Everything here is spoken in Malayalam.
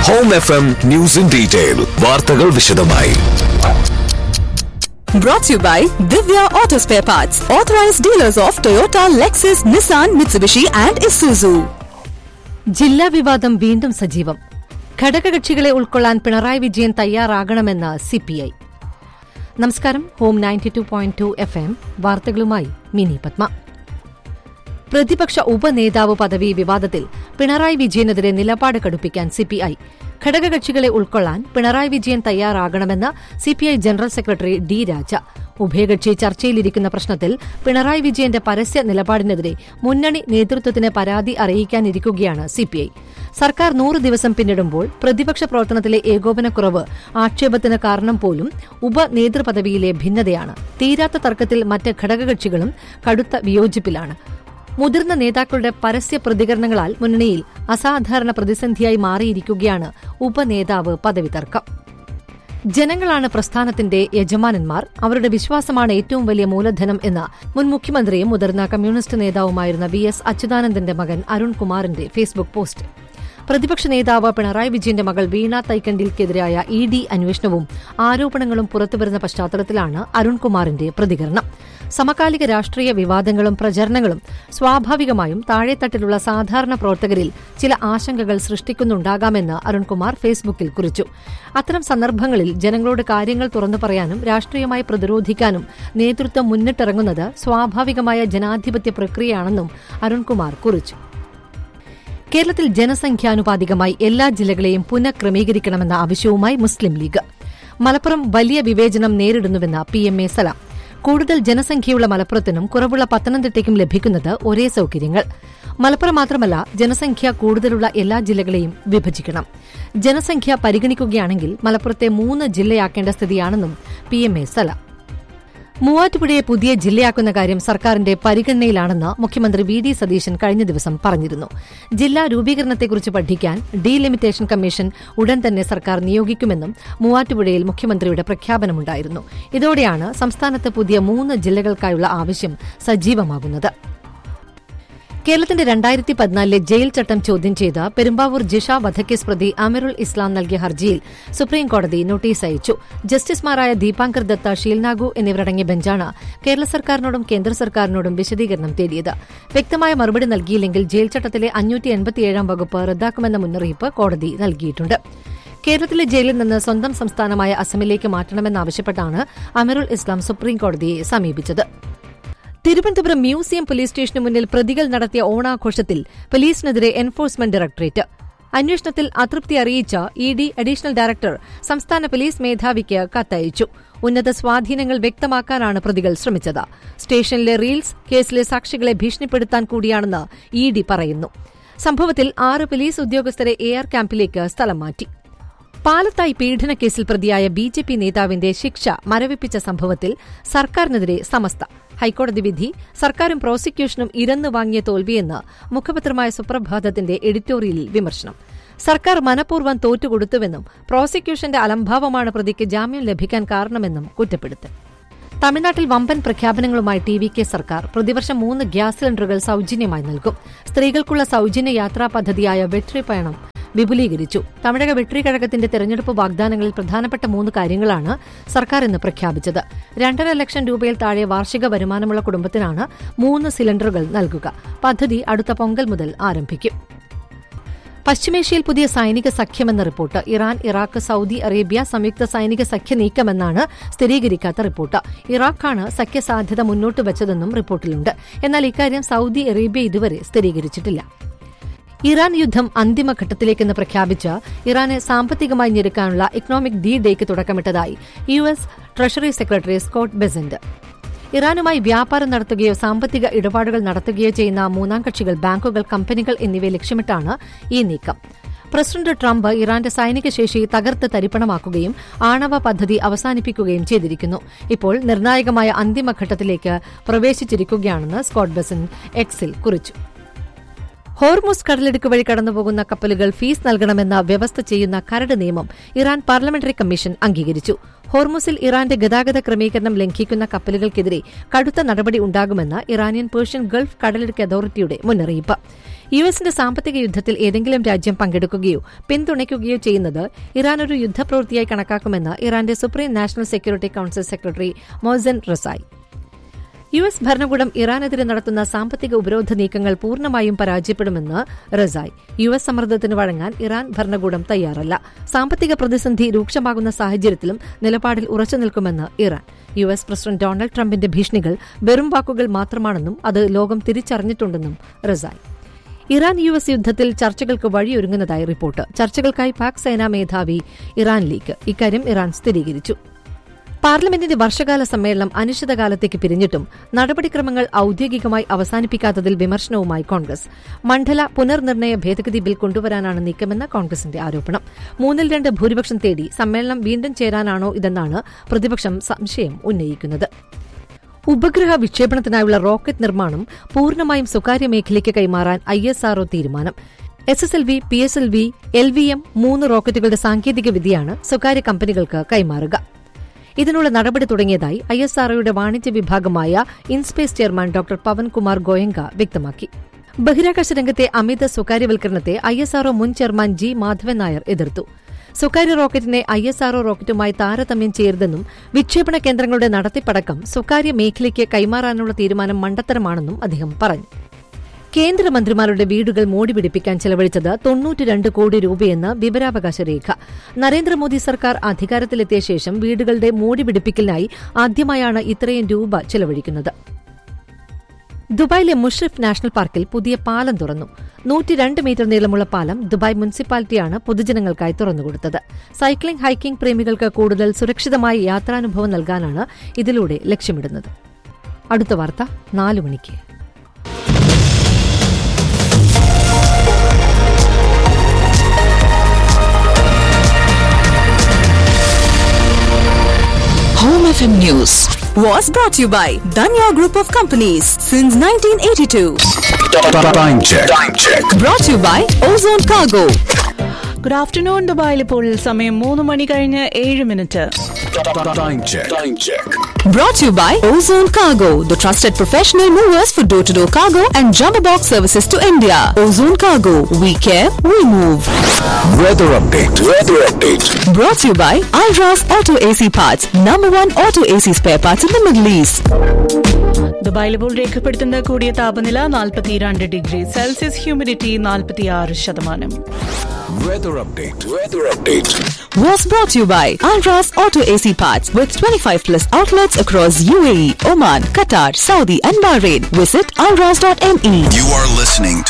Home F M news in detail വാർത്തകൾ വിശദമായി Brought to you by Divya Auto Spare Parts, authorized dealers of Toyota, Lexus, Nissan, Mitsubishi, and Isuzu. ജില്ലാ വിവാദം വീണ്ടും സജീവം ഘടകകക്ഷികളെ ഉൾക്കൊള്ളാൻ പിണറായി വിജയൻ തയ്യാറാകണമെന്ന് സിപിഐ നമസ്കാരം home ninety two point two F M വാർത്തകളുമായി മിനി പത്മ പ്രതിപക്ഷ ഉപനേതാവ് പദവി വിവാദത്തിൽ പിണറായി വിജയനെതിരെ നിലപാട് കടുപ്പിക്കാൻ സിപിഐ ഘടകകക്ഷികളെ ഉൾക്കൊള്ളാൻ പിണറായി വിജയൻ തയ്യാറാകണമെന്ന് CPI general secretary D Raja ഉഭയകക്ഷി ചർച്ചയിലിരിക്കുന്ന പ്രശ്നത്തിൽ പിണറായി വിജയന്റെ പരസ്യ നിലപാടിനെതിരെ മുന്നണി നേതൃത്വത്തിന് പരാതി അറിയിക്കാനിരിക്കുകയാണ് സിപിഐ സർക്കാർ നൂറ് ദിവസം പിന്നിടുമ്പോൾ പ്രതിപക്ഷ പ്രവർത്തനത്തിലെ ഏകോപനക്കുറവ് ആക്ഷേപത്തിന് കാരണം പോലും ഉപനേതൃപദവിയിലെ ഭിന്നതയാണ് തീരാത്ത തർക്കത്തിൽ മറ്റ് ഘടകകക്ഷികളും കടുത്ത വിയോജിപ്പിലാണ് മുതിർന്ന നേതാക്കളുടെ പരസ്യ പ്രതികരണങ്ങളാൽ മുന്നണിയിൽ അസാധാരണ പ്രതിസന്ധിയായി മാറിയിരിക്കുകയാണ് ഉപനേതാവ് പദവി തർക്കം ജനങ്ങളാണ് പ്രസ്ഥാനത്തിന്റെ യജമാനന്മാർ അവരുടെ വിശ്വാസമാണ് ഏറ്റവും വലിയ മൂലധനം എന്ന മുൻ മുഖ്യമന്ത്രിയും മുതിർന്ന കമ്മ്യൂണിസ്റ്റ് നേതാവുമായിരുന്ന വി എസ് അച്യുതാനന്ദന്റെ മകൻ അരുൺകുമാറിന്റെ ഫേസ്ബുക്ക് പോസ്റ്റ് പ്രതിപക്ഷ നേതാവ് പിണറായി വിജയന്റെ മകൾ വീണ തൈക്കണ്ടിൽക്കെതിരായ ഇ ഡി അന്വേഷണവും ആരോപണങ്ങളും പുറത്തുവരുന്ന പശ്ചാത്തലത്തിലാണ് അരുൺകുമാറിന്റെ പ്രതികരണം സമകാലിക രാഷ്ട്രീയ വിവാദങ്ങളും പ്രചരണങ്ങളും സ്വാഭാവികമായും താഴെത്തട്ടിലുള്ള സാധാരണ പ്രവർത്തകരിൽ ചില ആശങ്കകൾ സൃഷ്ടിക്കുന്നുണ്ടാകാമെന്ന് അരുൺകുമാർ ഫേസ്ബുക്കിൽ കുറിച്ചു അത്തരം സന്ദർഭങ്ങളിൽ ജനങ്ങളോട് കാര്യങ്ങൾ തുറന്നു പറയാനും രാഷ്ട്രീയമായി പ്രതിരോധിക്കാനും നേതൃത്വം മുന്നിട്ടിറങ്ങുന്നത് സ്വാഭാവികമായ ജനാധിപത്യ പ്രക്രിയയാണെന്നും അരുൺകുമാർ കുറിച്ചു കേരളത്തിൽ ജനസംഖ്യാനുപാതികമായി എല്ലാ ജില്ലകളെയും പുനഃക്രമീകരിക്കണമെന്ന ആവശ്യവുമായി മുസ്ലിം ലീഗ് മലപ്പുറം വലിയ വിവേചനം നേരിടുന്നുവെന്ന് പി എം എ സലാം കൂടുതൽ ജനസംഖ്യയുള്ള മലപ്പുറത്തിനും കുറവുള്ള പത്തനംതിട്ടയ്ക്കും ലഭിക്കുന്നത് ഒരേ സൌകര്യങ്ങൾ മലപ്പുറം മാത്രമല്ല ജനസംഖ്യ കൂടുതലുള്ള എല്ലാ ജില്ലകളെയും വിഭജിക്കണം ജനസംഖ്യ പരിഗണിക്കുകയാണെങ്കിൽ മലപ്പുറത്തെ മൂന്ന് ജില്ലയാക്കേണ്ട സ്ഥിതിയാണെന്നും പി എം എ സലാം മൂവാറ്റുപുഴയെ പുതിയ ജില്ലയാക്കുന്ന കാര്യം സർക്കാരിന്റെ പരിഗണനയിലാണെന്ന് മുഖ്യമന്ത്രി വി ഡി സതീശൻ കഴിഞ്ഞ ദിവസം പറഞ്ഞിരുന്നു ജില്ലാ രൂപീകരണത്തെക്കുറിച്ച് പഠിക്കാൻ ഡീലിമിറ്റേഷൻ കമ്മീഷൻ ഉടൻ തന്നെ സർക്കാർ നിയോഗിക്കുമെന്നും മൂവാറ്റുപുഴയിൽ മുഖ്യമന്ത്രിയുടെ പ്രഖ്യാപനമുണ്ടായിരുന്നു ഇതോടെയാണ് സംസ്ഥാനത്ത് പുതിയ മൂന്ന് ജില്ലകൾക്കായുള്ള ആവശ്യം സജീവമാകുന്നത് കേരളത്തിന്റെ രണ്ടായിരത്തി പതിനാലിലെ ജയിൽ ചട്ടം ചോദ്യം ചെയ്ത് പെരുമ്പാവൂർ ജിഷ വധക്കേസ് പ്രതി അമിറുൽ ഇസ്ലാം നൽകിയ ഹർജിയിൽ സുപ്രീംകോടതി നോട്ടീസ് അയച്ചു ജസ്റ്റിസുമാരായ ദീപാങ്കർ ദത്ത ഷീൽനാഗു എന്നിവരടങ്ങിയ ബെഞ്ചാണ് കേരള സർക്കാരിനോടും കേന്ദ്ര സർക്കാരിനോടും വിശദീകരണം തേടിയത് വ്യക്തമായ മറുപടി നൽകിയില്ലെങ്കിൽ ജയിൽ ചട്ടത്തിലെ അഞ്ഞൂറ്റി എൺപത്തിയേഴാം വകുപ്പ് റദ്ദാക്കുമെന്ന മുന്നറിയിപ്പ് കോടതി നൽകിയിട്ടുണ്ട് കേരളത്തിലെ ജയിലിൽ നിന്ന് സ്വന്തം സംസ്ഥാനമായ അസമിലേക്ക് മാറ്റണമെന്നാവശ്യപ്പെട്ടാണ് അമിറുൽ ഇസ്ലാം സുപ്രീംകോടതിയെ സമീപിച്ചത് തിരുവനന്തപുരം മ്യൂസിയം പോലീസ് സ്റ്റേഷന് മുന്നിൽ പ്രതികൾ നടത്തിയ ഓണാഘോഷത്തിൽ പോലീസിനെതിരെ എൻഫോഴ്സ്മെന്റ് ഡയറക്ടറേറ്റ് അന്വേഷണത്തിൽ അതൃപ്തി അറിയിച്ച ഇ ഡി അഡീഷണൽ ഡയറക്ടർ സംസ്ഥാന പോലീസ് മേധാവിക്ക് കത്തയച്ചു ഉന്നത സ്വാധീനങ്ങൾ വ്യക്തമാക്കാനാണ് പ്രതികൾ ശ്രമിച്ചത് സ്റ്റേഷനിലെ റീൽസ് കേസിലെ സാക്ഷികളെ ഭീഷണിപ്പെടുത്താൻ കൂടിയാണെന്ന് ഇ ഡി പറയുന്നു സംഭവത്തിൽ ആറ് പോലീസ് ഉദ്യോഗസ്ഥരെ എയർ ക്യാമ്പിലേക്ക് സ്ഥലം മാറ്റി പാലത്തായി പീഡനക്കേസിൽ പ്രതിയായ ബി ജെ പി നേതാവിന്റെ ശിക്ഷ മരവിപ്പിച്ച സംഭവത്തിൽ സർക്കാരിനെതിരെ സമസ്ത ഹൈക്കോടതി വിധി സർക്കാരും പ്രോസിക്യൂഷനും ഇരന്നു വാങ്ങിയ തോൽവിയെന്ന് മുഖപത്രമായ സുപ്രഭാതത്തിന്റെ എഡിറ്റോറിയലിൽ വിമർശനം സർക്കാർ മനഃപൂർവ്വം തോറ്റുകൊടുത്തുവെന്നും പ്രോസിക്യൂഷന്റെ അലംഭാവമാണ് പ്രതിക്ക് ജാമ്യം ലഭിക്കാൻ കാരണമെന്നും കുറ്റപ്പെടുത്തൽ തമിഴ്നാട്ടിൽ വമ്പൻ പ്രഖ്യാപനങ്ങളുമായി ടി വി കെ സർക്കാർ പ്രതിവർഷം മൂന്ന് ഗ്യാസ് സിലിണ്ടറുകൾ സൌജന്യമായി നൽകും സ്ത്രീകൾക്കുള്ള സൌജന്യ യാത്രാ പദ്ധതിയായ വെട്രി പയണം വിപുലീകരിച്ചു തമിഴക വെട്രി കഴകത്തിന്റെ തെരഞ്ഞെടുപ്പ് വാഗ്ദാനങ്ങളിൽ പ്രധാനപ്പെട്ട മൂന്ന് കാര്യങ്ങളാണ് സർക്കാർ ഇന്ന് പ്രഖ്യാപിച്ചത് രണ്ടര ലക്ഷം രൂപയിൽ താഴെ വാർഷിക വരുമാനമുള്ള കുടുംബത്തിനാണ് മൂന്ന് സിലിണ്ടറുകൾ നൽകുക പദ്ധതി അടുത്ത പൊങ്കൽ മുതൽ ആരംഭിക്കും പശ്ചിമേഷ്യയിൽ പുതിയ സൈനിക സഖ്യമെന്ന report Iran Iraq Saudi Arabia സംയുക്ത സൈനിക സഖ്യ നീക്കമെന്നാണ് സ്ഥിരീകരിക്കാത്ത റിപ്പോർട്ട് ഇറാഖാണ് സഖ്യസാധ്യത മുന്നോട്ട് വച്ചതെന്നും റിപ്പോർട്ടിലുണ്ട് എന്നാൽ ഇക്കാര്യം സൌദി അറേബ്യ ഇതുവരെ സ്ഥിരീകരിച്ചിട്ടില്ല ഇറാൻ യുദ്ധം അന്തിമഘട്ടത്തിലേക്കെന്ന് പ്രഖ്യാപിച്ച് ഇറാനെ സാമ്പത്തികമായി ഞെരുക്കാനുള്ള ഇക്കണോമിക് ഡി ഡേക്ക് തുടക്കമിട്ടതായി U S treasury secretary Scott Bessent ഇറാനുമായി വ്യാപാരം നടത്തുകയോ സാമ്പത്തിക ഇടപാടുകൾ നടത്തുകയോ ചെയ്യുന്ന മൂന്നാം കക്ഷികൾ ബാങ്കുകൾ കമ്പനികൾ എന്നിവയെ ലക്ഷ്യമിട്ടാണ് ഈ നീക്കം പ്രസിഡന്റ് ട്രംപ് ഇറാന്റെ സൈനിക ശേഷി തകർത്ത് തരിപ്പണമാക്കുകയും ആണവ പദ്ധതി അവസാനിപ്പിക്കുകയും ചെയ്തിരിക്കുന്നു ഇപ്പോൾ നിർണായകമായ അന്തിമഘട്ടത്തിലേക്ക് പ്രവേശിച്ചിരിക്കുകയാണെന്ന് സ്കോട്ട് ബെസൻ എക്സിൽ കുറിച്ചു ഹോർമുസ് കടലിടുക്ക് വഴി കടന്നുപോകുന്ന കപ്പലുകൾ ഫീസ് നൽകണമെന്ന വ്യവസ്ഥ ചെയ്യുന്ന കരട് നിയമം ഇറാൻ പാർലമെന്ററി കമ്മീഷൻ അംഗീകരിച്ചു ഹോർമുസിൽ ഇറാന്റെ ഗതാഗത ക്രമീകരണം ലംഘിക്കുന്ന കപ്പലുകൾക്കെതിരെ കടുത്ത നടപടി ഉണ്ടാകുമെന്ന് ഇറാനിയൻ പേർഷ്യൻ ഗൾഫ് കടലിടുക്ക് അതോറിറ്റിയുടെ മുന്നറിയിപ്പ് യു എസിന്റെ സാമ്പത്തിക യുദ്ധത്തിൽ ഏതെങ്കിലും രാജ്യം പങ്കെടുക്കുകയോ പിന്തുണയ്ക്കുകയോ ചെയ്യുന്നത് ഇറാൻ ഒരു യുദ്ധപ്രവൃത്തിയായി കണക്കാക്കുമെന്ന് ഇറാന്റെ supreme national security council secretary Mohsen Rezaei U S ഭരണകൂടം ഇറാനെതിരെ നടത്തുന്ന സാമ്പത്തിക ഉപരോധ നീക്കങ്ങൾ പൂർണ്ണമായും പരാജയപ്പെടുമെന്ന് റസായ് യു എസ് സമ്മർദ്ദത്തിന് വഴങ്ങാൻ ഇറാൻ ഭരണകൂടം തയ്യാറല്ല സാമ്പത്തിക പ്രതിസന്ധി രൂക്ഷമാകുന്ന സാഹചര്യത്തിലും നിലപാടിൽ ഉറച്ചുനിൽക്കുമെന്ന് Iran U S president Donald ട്രംപിന്റെ ഭീഷണികൾ വെറും വാക്കുകൾ മാത്രമാണെന്നും അത് ലോകം തിരിച്ചറിഞ്ഞിട്ടുണ്ടെന്നും റസായ് ഇറാൻ യു എസ് യുദ്ധത്തിൽ ചർച്ചകൾക്ക് വഴിയൊരുങ്ങുന്നതായി റിപ്പോർട്ട് ചർച്ചകൾക്കായി പാക് സേനാ മേധാവി ഇറാനിലേക്ക് ഇക്കാര്യം ഇറാൻ സ്ഥിരീകരിച്ചു പാർലമെന്റിന്റെ വർഷകാല സമ്മേളനം അനിശ്ചിതകാലത്തേക്ക് പിരിഞ്ഞിട്ടും നടപടിക്രമങ്ങൾ ഔദ്യോഗികമായി അവസാനിപ്പിക്കാത്തതിൽ വിമർശനവുമായി കോൺഗ്രസ് മണ്ഡല പുനർനിർണയ ഭേദഗതി ബിൽ കൊണ്ടുവരാനാണ് നീക്കമെന്ന് കോൺഗ്രസിന്റെ ആരോപണം മൂന്നിൽ രണ്ട് ഭൂരിപക്ഷം തേടി സമ്മേളനം വീണ്ടും ചേരാനാണോ ഇതെന്നാണ് പ്രതിപക്ഷം സംശയം ഉന്നയിക്കുന്നത് ഉപഗ്രഹ വിക്ഷേപണത്തിനായുള്ള റോക്കറ്റ് നിർമ്മാണം പൂർണ്ണമായും സ്വകാര്യ മേഖലയ്ക്ക് കൈമാറാൻ ഐ എസ് ആർഒ തീരുമാനം S S L V P S L V L V M മൂന്ന് റോക്കറ്റുകളുടെ സാങ്കേതിക വിദ്യയാണ് സ്വകാര്യ കമ്പനികൾക്ക് കൈമാറുക ഇതിനുള്ള നടപടി തുടങ്ങിയതായി ഐ എസ് ആർഒയുടെ വാണിജ്യ വിഭാഗമായ ഇൻസ്പേസ് ചെയർമാൻ ഡോക്ടർ പവൻകുമാർ ഗോയങ്ക വ്യക്തമാക്കി ബഹിരാകാശ രംഗത്തെ അമിത സ്വകാര്യവൽക്കരണത്തെ ഐ എസ് ആർഒ മുൻ ചെയർമാൻ ജി മാധവൻ നായർ എതിർത്തു സ്വകാര്യ റോക്കറ്റിനെ ഐ എസ് ആർഒ റോക്കറ്റുമായി താരതമ്യം ചെയ്യരുതെന്നും വിക്ഷേപണ കേന്ദ്രങ്ങളുടെ നടത്തിപ്പടക്കം സ്വകാര്യ മേഖലയ്ക്ക് കൈമാറാനുള്ള തീരുമാനം മണ്ടത്തരമാണെന്നും അദ്ദേഹം പറഞ്ഞു കേന്ദ്രമന്ത്രിമാരുടെ വീടുകൾ മോടി പിടിപ്പിക്കാൻ ചെലവഴിച്ചത് തൊണ്ണൂറ്റിരണ്ട് കോടി രൂപയെന്ന് വിവരാവകാശ രേഖ നരേന്ദ്രമോദി സർക്കാർ അധികാരത്തിലെത്തിയ ശേഷം വീടുകളുടെ മോടി പിടിപ്പിക്കലിനായി ആദ്യമായാണ് ഇത്രയും രൂപ ചെലവഴിക്കുന്നത് ദുബായിലെ മുഷ്രിഫ് നാഷണൽ പാർക്കിൽ പുതിയ പാലം തുറന്നു നൂറ്റിരണ്ട് മീറ്റർ നീളമുള്ള പാലം ദുബായ് മുനിസിപ്പാലിറ്റിയാണ് പൊതുജനങ്ങൾക്കായി തുറന്നുകൊടുത്തത് സൈക്ലിംഗ് ഹൈക്കിംഗ് പ്രേമികൾക്ക് കൂടുതൽ സുരക്ഷിതമായ യാത്രാനുഭവം നൽകാനാണ് ഇതിലൂടെ ലക്ഷ്യമിടുന്നത് അടുത്ത വാർത്ത നാലു മണിക്ക് Home FM News was brought to you by Danya Group of Companies since 1982. Time check. Time check. Brought to you by Ozone Cargo. Good afternoon ദുബായിൽ ഇപ്പോൾ സമയം മൂന്ന് മണി കഴിഞ്ഞ് ഏഴ് minute Time check. Time check. Brought to you by Ozone Cargo, the trusted professional movers for door to door cargo and jumbo box services to India. Ozone Cargo, we care, we move. Weather update. Weather update. Brought to you by Alras Auto AC Parts, number one auto AC spare parts in the Middle East. ദുബായിൽ ഇപ്പോൾ രേഖപ്പെടുത്തുന്ന കൂടിയ താപനില നാൽപ്പത്തിരണ്ട് ഡിഗ്രി സെൽഷ്യസ് ഹ്യൂമിഡിറ്റി നാൽപ്പത്തിയാറ് ശതമാനം Weather update. Weather update. Was brought to you by Alras Auto AC Parts with 25 plus outlets across UAE, Oman, Qatar, Saudi, and Bahrain. Visit alras.me. You are listening to